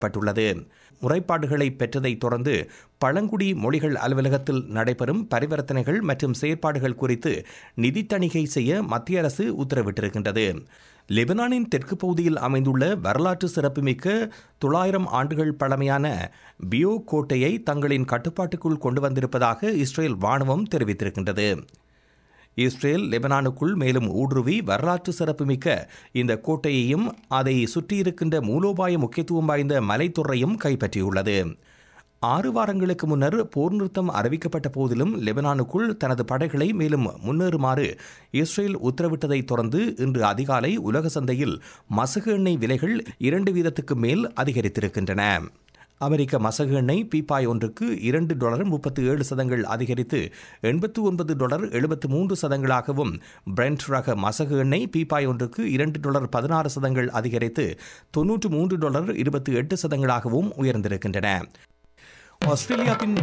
பட்டுள்ளது முறைப்பாடுகளை பெற்றதைத் தொடர்ந்து பழங்குடி மொழிகள் அலுவலகத்தில் நடைபெறும் பரிவர்த்தனைகள் மற்றும் செயற்பாடுகள் குறித்து நிதி தணிக்கை செய்ய மத்திய அரசு உத்தரவிட்டிருக்கின்றது லெபனானின் தெற்கு பகுதியில் அமைந்துள்ள வரலாற்று சிறப்புமிக்க தொள்ளாயிரம் ஆண்டுகள் பழமையான பியோ கோட்டையை தங்களின் கட்டுப்பாட்டுக்குள் கொண்டு வந்திருப்பதாக இஸ்ரேல் வானவம் தெரிவித்திருக்கின்றது இஸ்ரேல் லெபனானுக்குள் மேலும் ஊடுருவி வரலாற்று சிறப்புமிக்க இந்த கோட்டையையும் அதை சுற்றியிருக்கின்ற மூலோபாய முக்கியத்துவம் வாய்ந்த மலைத்துறையும் கைப்பற்றியுள்ளது ஆறு வாரங்களுக்கு முன்னர் போர் நிறுத்தம் அறிவிக்கப்பட்ட போதிலும் லெபனானுக்குள் தனது படைகளை மேலும் முன்னேறுமாறு இஸ்ரேல் உத்தரவிட்டதைத் தொடர்ந்து இன்று அதிகாலை உலக சந்தையில் மசகு எண்ணெய் விலைகள் இரண்டு வீதத்துக்கு மேல் அதிகரித்திருக்கின்றன அமெரிக்க மசகு எண்ணெய் பீப்பாய் ஒன்றுக்கு இரண்டு டாலர் முப்பத்தி ஏழு சதங்கள் அதிகரித்து எண்பத்து ஒன்பது டாலர் எழுபத்து மூன்று சதங்களாகவும் பிரெண்ட் ரக மசகு எண்ணெய் பீப்பாய் ஒன்றுக்கு இரண்டு டாலர் பதினாறு சதங்கள் அதிகரித்து தொன்னூற்று மூன்று டாலர் இருபத்தி எட்டு சதங்களாகவும் உயர்ந்திருக்கின்றன ஆஸ்திரேலியாவின்